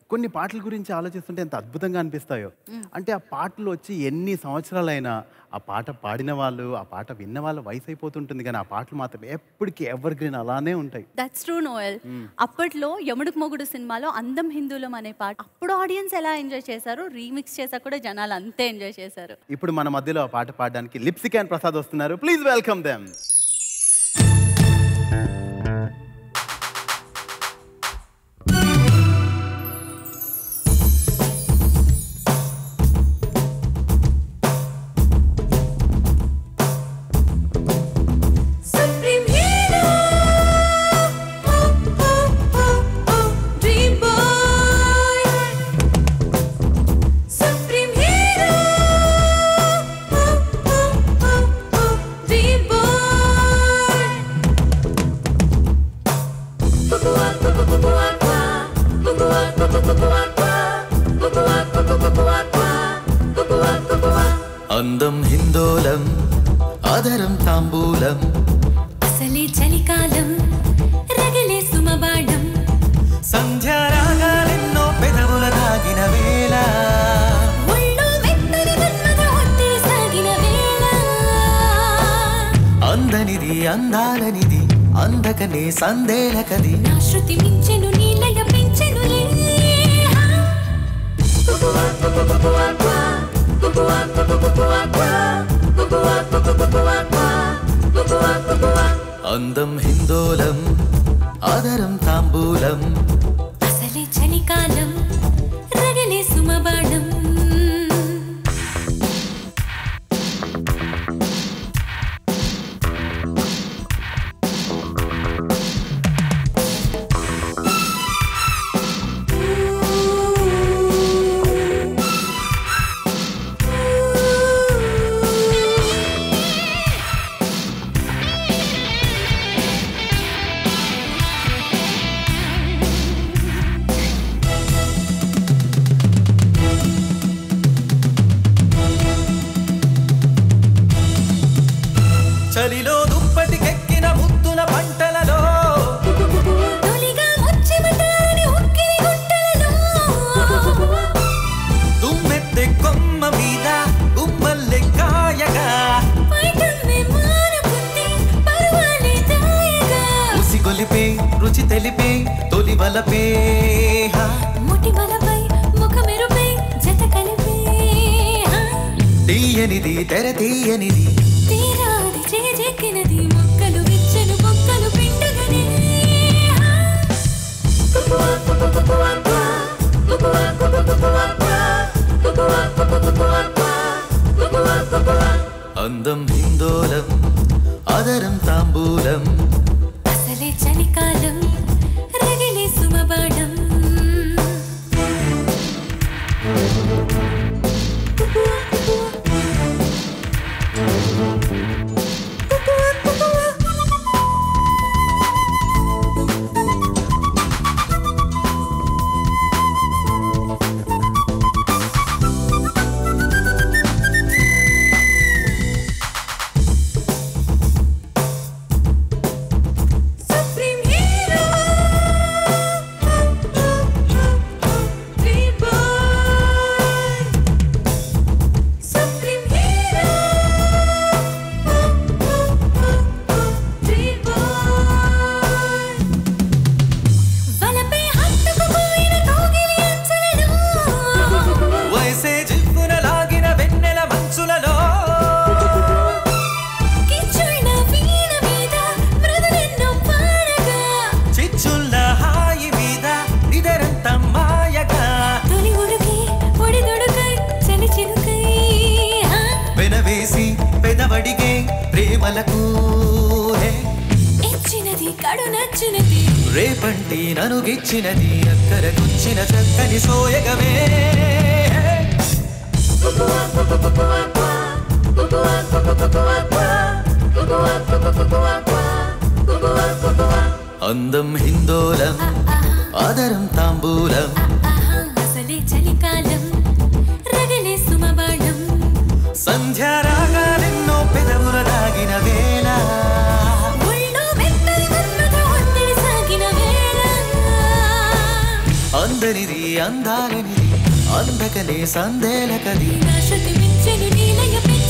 కొన్ని పాటల గురించి ఆలోచిస్తుంటే ఎంత అద్భుతంగా అనిపిస్తాయో అంటే ఆ పాటలు వచ్చి ఎన్ని సంవత్సరాలైనా ఆ పాట పాడిన వాళ్ళు ఆ పాట విన్న వాళ్ళ వయసు అయిపోతుంటుంది కానీ ఆ పాటలు మాత్రం ఎప్పటికీ ఎవర్ గ్రీన్ అలానే ఉంటాయి దట్స్ ట్రూ నోయల్ అప్పట్లో యముడుకు మొగుడు సినిమాలో అందం హిందువులం అనే పాట అప్పుడు ఆడియన్స్ ఎలా ఎంజాయ్ చేశారు రీమిక్స్ చేశాక కూడా జనాలు అంతే ఎంజాయ్ చేశారు ఇప్పుడు మన మధ్యలో ఆ పాట పాడడానికి లిప్సికాన్ ప్రసాద్ వస్తున్నారు please welcome them Supreme hero, oh oh oh oh, dream boy. Supreme hero, oh oh oh oh, dream boy. Kukua kukua kukua kukua kukua kukua kukua kukua kukua kukua kukua. అందం హిందోలం ఆదరం తాంబూలం అసలే చలికాలం రగిలే సుమబాణం సంధ్యారాగాలెన్నో పెదవుల దాగిన వేళ ఒళ్ళో మెత్తని మన్మథ ఒత్తిడి సాగిన వేళ అందనిది అందాలనిది అందకనే సందేలకది నా శృతి మించెను నీలయ పెంచెను అందం హిందోలం ఆదరం తాంబూలం అసలే చలికాలం రగిలే సుమబాణం చలిలో దుప్పటికెక్కిన ముద్దుల పంటలలో తొలిగా ముచ్చిమటారని ఉక్కిరి గుంటలలో దుమ్మెత్తె కొమ్మ మీద గుమ్మల్లె కాయగా పైటమ్మె మానుకుంది పర్వాలే దాయగా ఉసిగొలిపే రుచి తెలిపే తొలి వలపే హా. ముటి బలపై ముఖమెరుపై జత కలిపే తీయనిది తెర తీయనిది తీరాది చేజెక్కినది మొక్కలు విచ్చలు మొక్కలు పిండగనే అందం హిందోలం ఆదరం తాంబూలం అసలే చలికాలం రగిలే సుమబాణం Supreme hero, dream boy. Supreme hero, dream boy. వలపై హత్తుకుపోయిన కోగిలి అంచులలో వయసే జివ్వున లాగిన వెన్నెల మంచులలో కిచ్చుళ్ళ వీణ మీద మృదులెన్నో పాడగా చిచ్చుల్ల హాయి మీద ఇదరంత మాయగా తొలి ఉడుకి పొడి దొడుకై చలి చినుకై ఆ, వెనవేసి పెదవడిగే ప్రేమలకు హే. ఇచ్చినది కడు నచ్చినది రేపంటి ననుగిచ్చినది అక్కరకొచ్చిన చక్కని సోయగమే అందం హిందోలం ఆదరం తాంబూలం ఆహా, అసలే చలికాలం రగలే సుమబాణం సంధ్యారాగాలెన్నో పెదవుల దాగిన వేళ ఒళ్ళో మెత్తని మన్మథ ఒత్తిడి సాగిన వేళ అందరి అందనిది అందాలనిది అందకనే సందేలకది నా శృతి మించెను నీలయ పెంచెను